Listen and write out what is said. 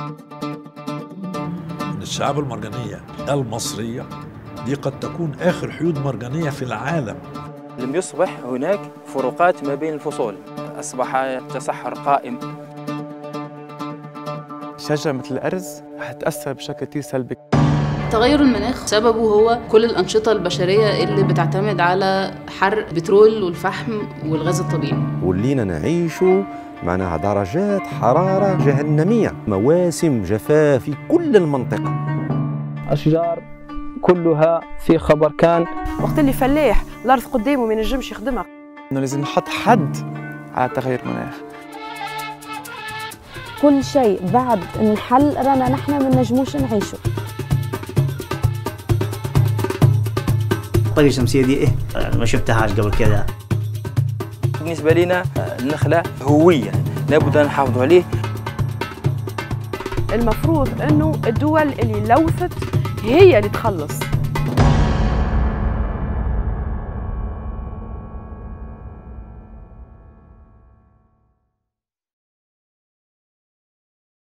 ان الشعاب المرجانيه المصريه دي قد تكون اخر حيود مرجانيه في العالم لم يصبح هناك فروقات ما بين الفصول أصبح التصحر قائم شجرة مثل الأرز حتأثر بشكل كتير سلبي تغير المناخ سببه هو كل الأنشطة البشرية اللي بتعتمد على حرق البترول والفحم والغاز الطبيعي ولينا نعيشوا معناها درجات حرارة جهنمية مواسم جفاف في كل المنطقة أشجار كلها في خبر كان وقت اللي فلاح الأرض قدامه ما ينجمش يخدمها إنه لازم نحط حد على تغير المناخ كل شيء بعد انحل رانا نحن ما نجموش نعيشه الطاقة الشمسية دي إيه ما شفتهاش قبل كذا بالنسبة لنا النخلة هوية لابد أن نحافظ عليه المفروض أنه الدول اللي لوثت هي اللي تخلص